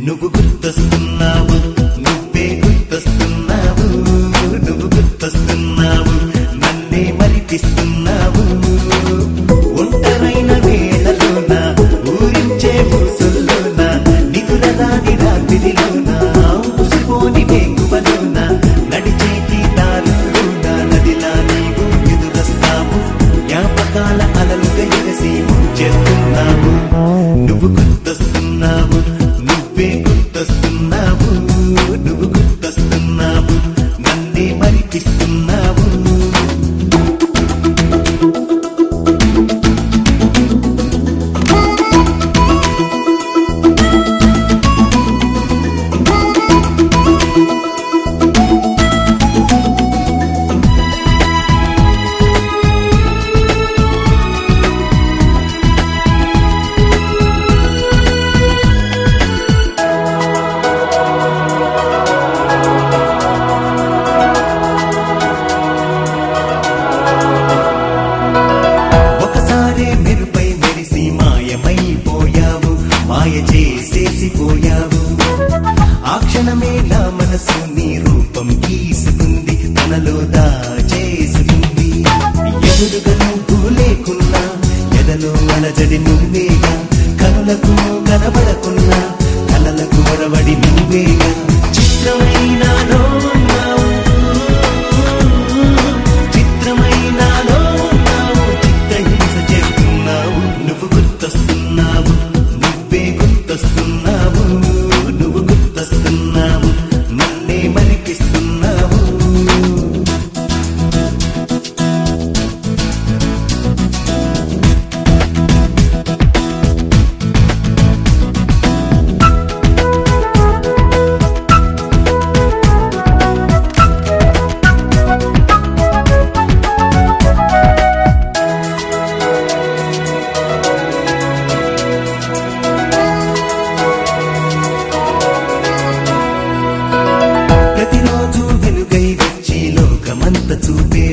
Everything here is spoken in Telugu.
నువ్వు గుర్తొస్తున్నావు నువ్వే గుర్తొస్తున్నావు నువ్వు గుర్తొస్తున్నావు నన్నే మరిపిస్తున్నావు ఒంటరైన వేళలోన ఊరించే ఊసుల్లోన నిదురరాని రాత్రిలోన ఊసిపోని వేగువలోన నడిచేటి దారుల్లోన నదిలా నీవు ఎదురొస్తావు జ్ఞాపకాల అలలుగా ఎగసి చేస్తున్నావు నువ్వు గుర్తొస్తున్నావు నువ్వే గుర్తొస్తున్నావు నువ్వు గుర్తొస్తున్నావు నన్నే మరిపిస్తున్నావు ఒకసారి మెరుపై మెరిసి మాయమైపోయావు మాయ చేసేసి పోయావు ఆ క్షణమే నా మనసు నీ రూపం గీసుకుంది తనలో దాచేసుకుంది ఎదురుగా నువ్వు లేకున్నా ఎదలో అలజడి నువ్వేగా కనులకు కనబడకున్నా కలలకు ఒరవడి నువ్వేగా చిత్రమైనాలో ఉన్నావు చిత్రమైనాలో ఉన్నావు చిత్రహింస చేస్తున్నావు నువ్వు గుర్తొస్తున్నావు నువ్వే గుర్తొస్తున్నావు నువ్వు గుర్తొస్తున్నావు నన్నే మరిపిస్తున్నావు ప్రతిరోజు వెలుగై వచ్చి లోకమంత చూపే